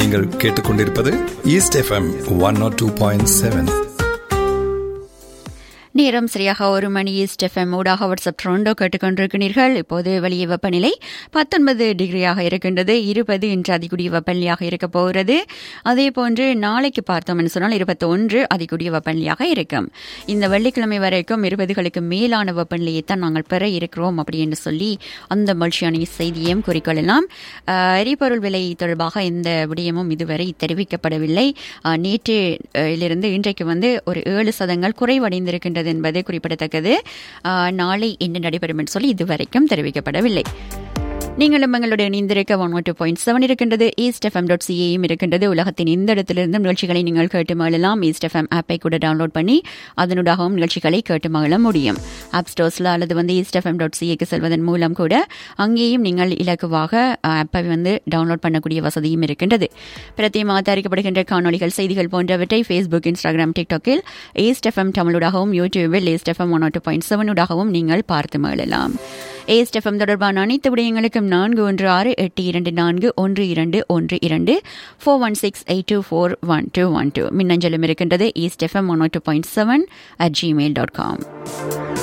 நீங்கள் கேட்டுக்கொண்டிருப்பது East FM one nought two point seven நேரம் சரியாக ஒரு மணி ஈஸ்ட் எஃப்எம் ஊடாக வாட்ஸ்அப் ட்ரோண்டோ கேட்டுக்கொண்டிருக்கிறீர்கள் இப்போது வெளியே வெப்பநிலை பத்தொன்பது டிகிரியாக இருக்கின்றது இருபது இன்று அதிகூடிய வெப்பநிலையாக இருக்க போகிறது அதே போன்று நாளைக்கு பார்த்தோம் என்று சொன்னால் இருபத்தி ஒன்று அதிகூடிய வெப்பநிலையாக இருக்கும் இந்த வெள்ளிக்கிழமை வரைக்கும் இருபதுகளுக்கு மேலான வெப்பநிலையை தான் நாங்கள் பெற இருக்கிறோம் அப்படின்னு சொல்லி அந்த மகிழ்ச்சியான செய்தியையும் குறிக்கொள்ளலாம் அஹ், எரிபொருள் விலை தொடர்பாக எந்த விடயமும் இதுவரை தெரிவிக்கப்படவில்லை அஹ், நேற்றிலிருந்து இன்றைக்கு வந்து ஒரு ஏழு சதங்கள் குறைவடைந்திருக்கின்றது என்பது குறிப்பிடத்தக்கது அஹ், நாளை என்ன நடைபெறும் என்று சொல்லி இதுவரைக்கும் தெரிவிக்கப்படவில்லை நீங்களும் எங்களுடைய இணைந்திருக்க ஒன் டூ பாயிண்ட் செவன் இருக்கின்றது ஈஸ்ட் எஃப்எம் டாட் சிஏயும் இருக்கின்றது உலகத்தின் எந்த இடத்திலிருந்தும் நிகழ்ச்சிகளை நீங்கள் கேட்டு மகிழலாம் ஈஸ்ட் எஃப்எம் ஆப்பை கூட டவுன்லோட் பண்ணி அதனூடாகவும் நிகழ்ச்சிகளை கேட்டு மகிழ முடியும் ஆப் ஸ்டோர்ஸில் அல்லது வந்து ஈஸ்ட் எஃப்எம் டாட் சிஏக்கு செல்வதன் மூலம் கூட அங்கேயும் நீங்கள் இலக்குவாக ஆப்பை வந்து டவுன்லோட் பண்ணக்கூடிய வசதியும் இருக்கின்றது பிரத்தியமாக தயாரிக்கப்படுகின்ற காணொலிகள் செய்திகள் போன்றவற்றை ஃபேஸ்புக் இன்ஸ்டாகிராம் டிக்டாக்கில் ஈஸ்ட் எஃப்எம் தமிழூடாகவும் யூடியூபில் East FM one two point செவனூடாகவும் நீங்கள் பார்த்து மகிழலாம் ஏஸ்ட் எஃப்எம் தொடர்பான அனைத்து விடயங்களுக்கும் நான்கு ஒன்று ஆறு எட்டு இரண்டு நான்கு ஒன்று இரண்டு ஒன்று இரண்டு four one six eight two four one two one two மின்னஞ்சலும் இருக்கின்றது East FM one two point seven at Gmail dot com